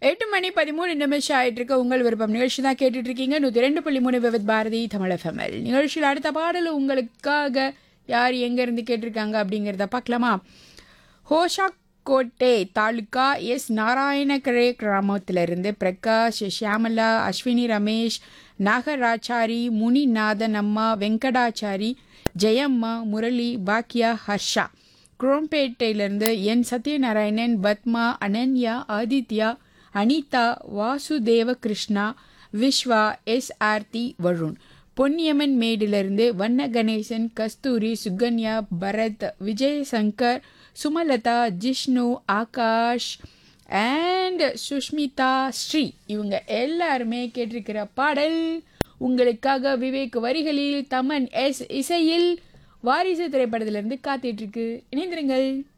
எட்டு மணி பதிமூணு நிமிஷம் ஆயிட்டு இருக்க உங்கள் விருப்பம் நிகழ்ச்சி தான் கேட்டுட்டு இருக்கீங்க நூற்றி ரெண்டு புள்ளி மூணு விவத் பாரதி தமிழ் எஃப்எம்எல் நிகழ்ச்சியில் அடுத்த பாடல் உங்களுக்காக யார் எங்கேருந்து கேட்டிருக்காங்க அப்படிங்கிறத பார்க்கலாமா ஹோஷாக்கோட்டை தாலுகா எஸ் நாராயணகரே கிராமத்திலிருந்து பிரகாஷ் ஷியாமலா அஸ்வினி ரமேஷ் நாகராச்சாரி முனிநாதன் அம்மா வெங்கடாச்சாரி ஜெயம்மா முரளி பாக்கியா ஹர்ஷா குரோம்பேட்டையிலிருந்து என் சத்யநாராயணன் பத்மா அனன்யா ஆதித்யா அனிதா வாசுதேவ கிருஷ்ணா விஸ்வா எஸ் ஆர்த்தி வருண் பொன்னியம்மன் மேடிலிருந்து வண்ண கணேசன் கஸ்தூரி சுகன்யா பரத் விஜயசங்கர் சுமலதா ஜிஷ்ணு ஆகாஷ் அண்ட் சுஷ்மிதா ஸ்ரீ இவங்க எல்லாருமே கேட்டிருக்கிற பாடல் உங்களுக்காக விவேக் வரிகளில் தமன் எஸ் இசையில் வாரிசு திரைப்படத்திலிருந்து காத்துட்டு இருக்கு இணைந்திருங்கள்